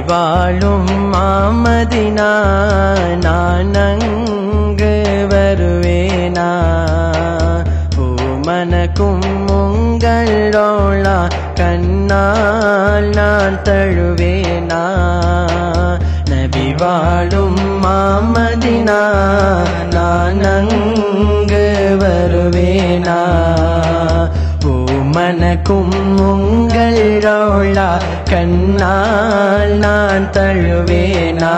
வாழும் மாமதினா நான் அங்கு வருவேனா பூமனக்கும் உங்களோளா கண்ணால் நான் தழுவேனா நபி வாழும் மாமதினா நான் அங்கு வருவேனா பூமனக்கும் உங்களோளா கண்ணால் நான் தழுவேனா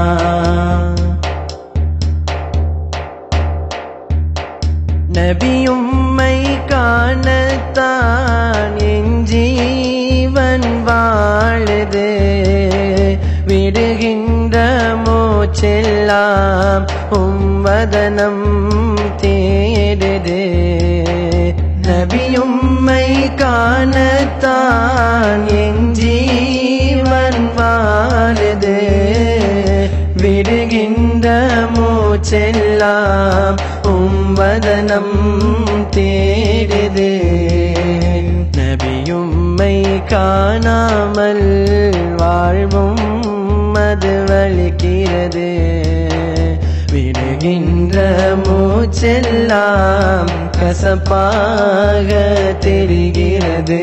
நபியும்மை காணத்தான் என் ஜீவன் வாழுது விடுகின்ற மூச்செல்லாம் உம்வதனம் தேடுது நபியும்மை காணத்தான் என் ஜீவன் வாழுது விடுகின்ற மூச்செல்லாம் உம்வதனம் தேடுது நபியும்மை காணாமல் வாழ்வும் அது வலிக்கிறது விடுகின்ற மூச்செல்லாம் கசப்பாக தெரிகிறது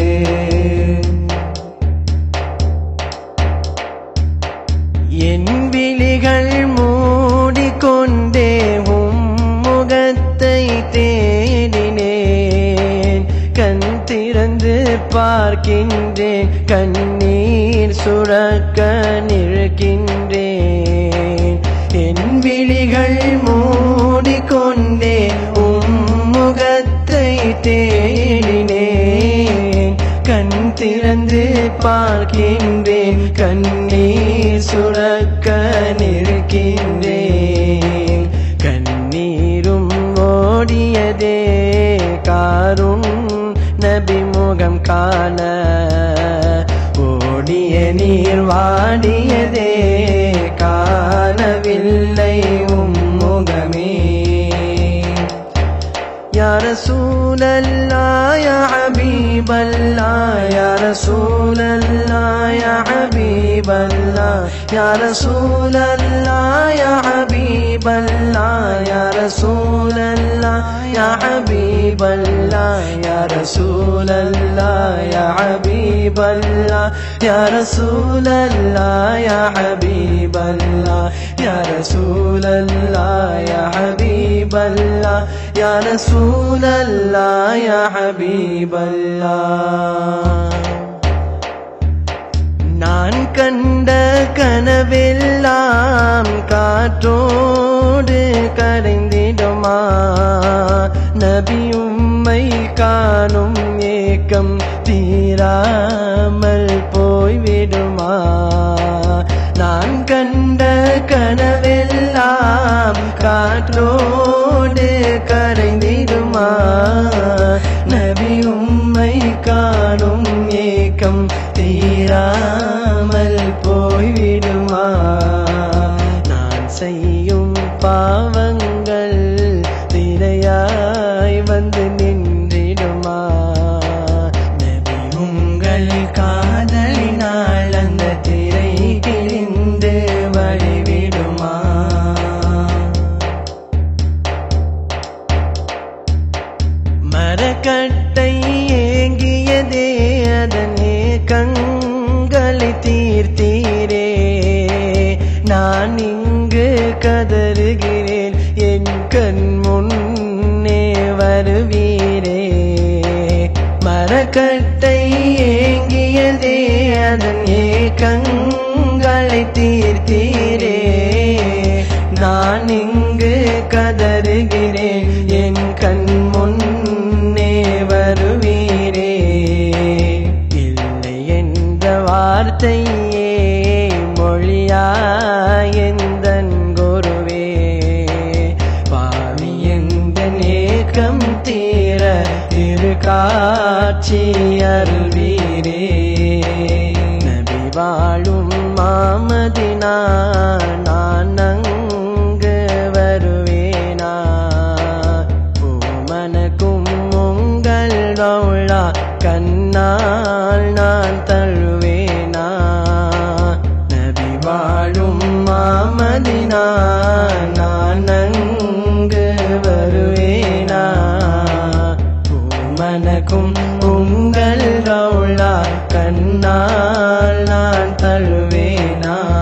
என் விழிகள் மூடிக்கொண்டே உம் முகத்தை தேடினேன் கண் திறந்து பார்க்கின்றேன் கண்ணீர் சுரக்க நிற்கின்றேன் என் விழிகள் மூடிக்கொண்டே உம் முகத்தை தேடினேன் கண் திறந்து பார்க்கின்றேன் கண்ணீர் சுரக்க நிற்கின்றேன் கண்ணீரும் ஓடியதே காரும் நபி முகம் காண ஓடிய நீர் வாடியதே காணவில்லை உம் முகமே يا رسول الله يا حبيب الله يا رسول الله يا حبيب الله يا رسول الله يا حبيب الله يا رسول الله يا حبيب الله يا رسول الله يا حبيب الله يا رسول الله يا حبيب الله يا رسول الله يا حبيب الله يا رسول الله يا حبيب الله நான் கண்ட கனவெல்லாம் காற்றோடு கரைந்திடுமா நபி உம்மை காணும் ஏக்கம் தீராமல் போய்விடுமா நான் கண்ட கனவெல்லாம் காற்றோடு கரைந்திடுமா நபி உம்மை காணும் ஏக்கம் தீராமல் போய்விடுமா நான் செய்யும் பாவங்கள் திரையாய் வந்து நின்றிடுமா நபி உங்கள் காதலினால் அந்த திரை கிழிந்து வழிவிடுமா மரக்கட்டை ஏங்கியதே அதனே கண்களை தீர்த்தீரே நான் இங்கு கதறுகிறேன் என் கண் முன்னே வருவீரே மரக்கட்டை ஏங்கியதே அதன் ஏக்கங்களை தீர்த்தீரே நான் இங்கு கதறுகிறேன் என் கண் முன்னே வருவீரே இல்லை என்ற வார்த்தையே மொழியாயந்தன் குருவே பாவி எந்த நேக்கம் தீர திரு காட்சி அருள்வீரே நபி வாழும் மாமதினா நான் அங்கு வருவேனா பூமனக்கும் உங்கள் ரவுளா கண்ணால் நான் தழுவேனா இருக்கும் உங்கள் ரவுளா கண்ணால் நான் தழுவேனா